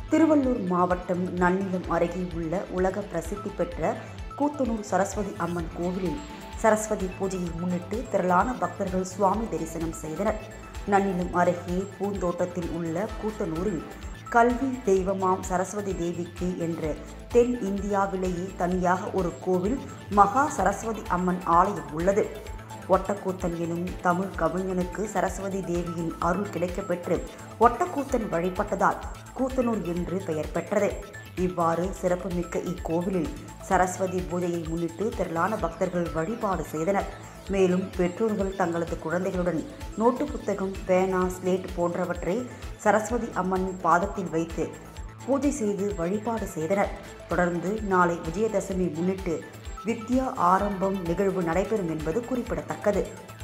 திருவள்ளூர் மாவட்டம் நன்னிலம் அருகே உள்ள உலக பிரசித்தி பெற்ற கூத்தனூர் சரஸ்வதி அம்மன் கோவிலில் சரஸ்வதி பூஜையை முன்னிட்டு திரளான பக்தர்கள் சுவாமி தரிசனம் செய்தனர் நன்னிலம் அருகே பூந்தோட்டத்தில் உள்ள கூத்தனூரில் கல்வி தெய்வமாம் சரஸ்வதி தேவிக்கு என்று தென் இந்தியாவிலேயே தனியாக ஒரு கோவில் மகா சரஸ்வதி அம்மன் ஆலயம் உள்ளது ஒட்டக்கூத்தன் எனும் தமிழ் கவிஞனுக்கு சரஸ்வதி தேவியின் அருள் கிடைக்கப்பெற்று ஒட்டக்கூத்தன் வழிபட்டதால் கூத்தனூர் என்று பெயர் பெற்றது இவ்வாறு சிறப்புமிக்க இக்கோவிலில் சரஸ்வதி பூஜையை முன்னிட்டு திரளான பக்தர்கள் வழிபாடு செய்தனர் மேலும் பெற்றோர்கள் தங்களது குழந்தைகளுடன் நோட்டு புத்தகம் பேனா ஸ்லேட் போன்றவற்றை சரஸ்வதி அம்மன் பாதத்தில் வைத்து பூஜை செய்து வழிபாடு செய்தனர் தொடர்ந்து நாளை விஜயதசமி முன்னிட்டு வித்யா ஆரம்பம் நிகழ்வு நடைபெறும் என்பது குறிப்பிடத்தக்கது